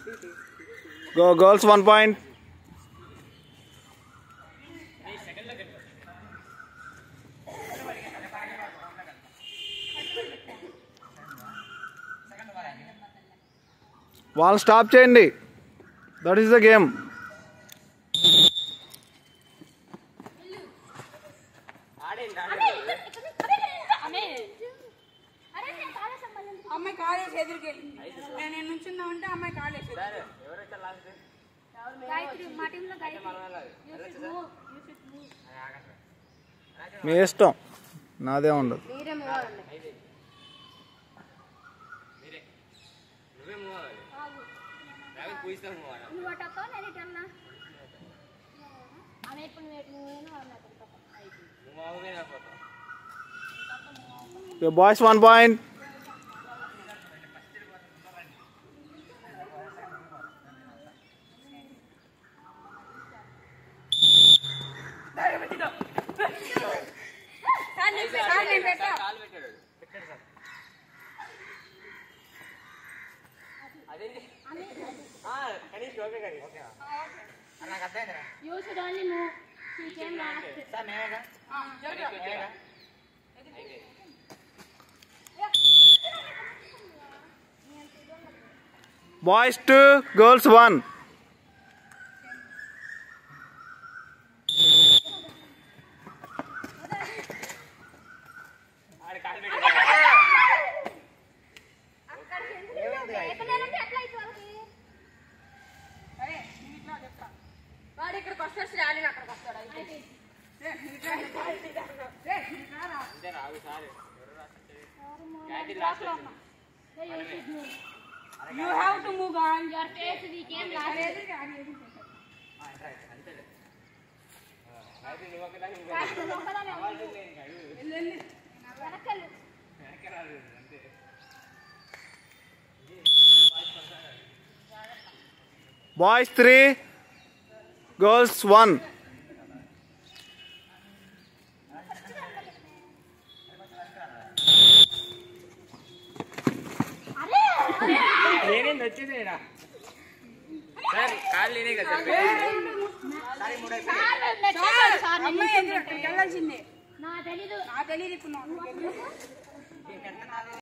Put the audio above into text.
Go girls one point వాళ్ళు stop చేయండి that is the game అమ్మాయి కాలేజ్ ఎదురుకి వెళ్ళింది నేను నుంచున్నా ఉంటే అమ్మాయి కాలేజ్ గాయత్రి మా టీంలో గాయత్రి మీ ఇష్టం నాదే ఉండదు మీరే మూవాలండి నువ్వు అటు వస్తావా నేను ఇటు అన్నా ఆమె ఇప్పుడు నువ్వు నేను ఆమె అటు వస్తాం. బాయ్స్ వన్ పాయింట్ సార్ నేను సార్ నేను పెట్టా You should only move. He came last. Boys two girls one ఎక్కడేనంటే ఎట్లా అయితే వాళ్ళకి అరే నేను ఇట్లా చెప్తా వాడు ఇక్కడికి వస్తాడు శ్రాలిని అక్కడికి వస్తాడు అయితే రే, నువ్వు ఇట్లా చెప్తా. రే, నువ్వు ఇట్లా రా. You should move. You have to move on. Your face, we came last. అరే, ఎదురుగా, అది ఎదురుగా. నువ్వు ఒక్కదానివే ఉండు. వెళ్ళు, వెళ్ళు. వెనకెళ్ళు. బాయ్స్ త్రీ గర్ల్స్ వన్ నేనేంది వచ్చేది ఈడ? సార్ కాళ్ళు నేనే కదా sir sir, next sir, sir, నేను అమ్మాయి ఎదురు అక్కడికి వెళ్ళాల్సిందే నా తెలీదు నా తెలియదు ఇప్పుడు నువ్వు